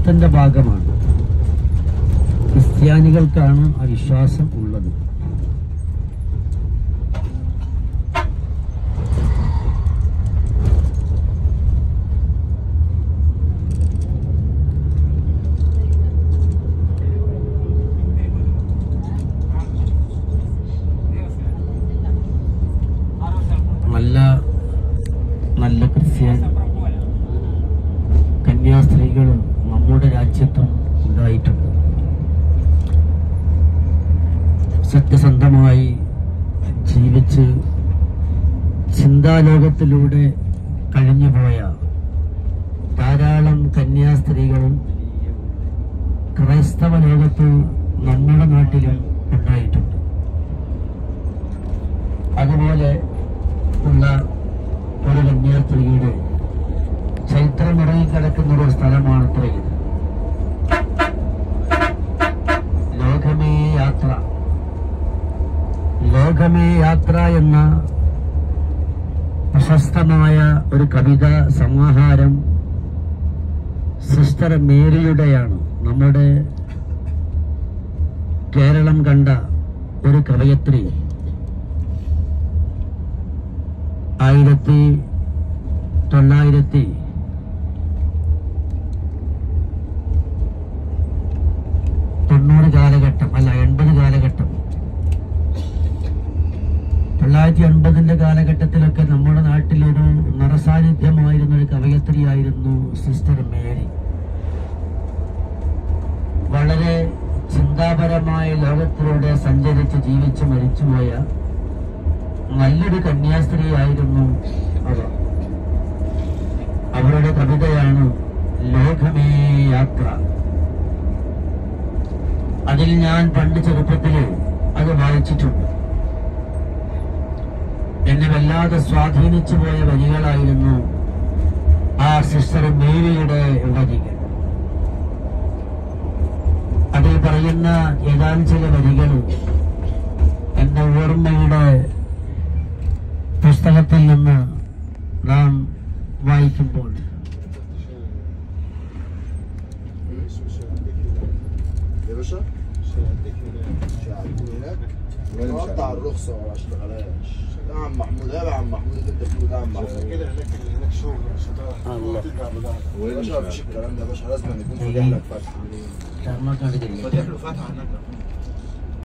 വിശ്വാസത്തിന്റെ ഭാഗമാണ് ക്രിസ്ത്യാനികൾക്കാണ് ആ വിശ്വാസം ഉള്ളത് നല്ല നല്ല ക്രിസ്ത്യൻ കന്യാസ്ത്രീകളും നമ്മുടെ രാജ്യത്തും ഉണ്ടായിട്ടുണ്ട് സത്യസന്ധമായി ജീവിച്ച് ചിന്താലോകത്തിലൂടെ കഴിഞ്ഞുപോയ ധാരാളം കന്യാസ്ത്രീകളും ക്രൈസ്തവ ലോകത്ത് നമ്മുടെ നാട്ടിലും ഉണ്ടായിട്ടുണ്ട് അതുപോലെ ഉള്ള ഒരു കന്യാസ്ത്രീയുടെ ചൈത്രമിറങ്ങി കിടക്കുന്ന ഒരു സ്ഥലമാണ് അത്ര ഇത് ലോകമേ യാത്ര ലോകമേ യാത്ര എന്ന പ്രശസ്തമായ ഒരു കവിത സമാഹാരം സിസ്റ്റർ മേരിയുടെയാണ് നമ്മുടെ കേരളം കണ്ട ഒരു കവയത്രി ആയിരത്തി തൊള്ളായിരത്തി തൊണ്ണൂറ് കാലഘട്ടം അല്ല എൺപത് കാലഘട്ടം തൊള്ളായിരത്തി എൺപതിന്റെ കാലഘട്ടത്തിലൊക്കെ നമ്മുടെ നാട്ടിലൊരു നിറസാന്നിധ്യമായിരുന്ന ഒരു കവയത്രിയായിരുന്നു സിസ്റ്റർ മേരി വളരെ ചിന്താപരമായ ലോകത്തിലൂടെ സഞ്ചരിച്ച് ജീവിച്ച് മരിച്ചുപോയ നല്ലൊരു കന്യാസ്ത്രീയായിരുന്നു അവർ അവരുടെ കവിതയാണ് ലോകമേ യാത്ര അതിൽ ഞാൻ പണ്ട് ചെറുപ്പത്തില് അത് വായിച്ചിട്ടുണ്ട് എന്നെ വല്ലാതെ സ്വാധീനിച്ചു പോയ വരികളായിരുന്നു ആ സിസ്റ്റർ മേരിയുടെ വരികൾ അതിൽ പറയുന്ന ഏതാനും ചില വരികൾ എന്റെ ഓർമ്മയുടെ പുസ്തകത്തിൽ നിന്ന് നാം വായിക്കുമ്പോൾ يا باشا شعبي هناك وقطع الرخصة ولا اشتغلاش ده عم محمود ده عم محمود اللي انت بتقوله ده عم محمود كده هناك هناك شغل مش هتعرف الله. ترجع بضاعة يا باشا مفيش الكلام ده يا باشا لازم يكون فاتح لك فتح കർമ്മക്കാട് فاتح له فتحة هناك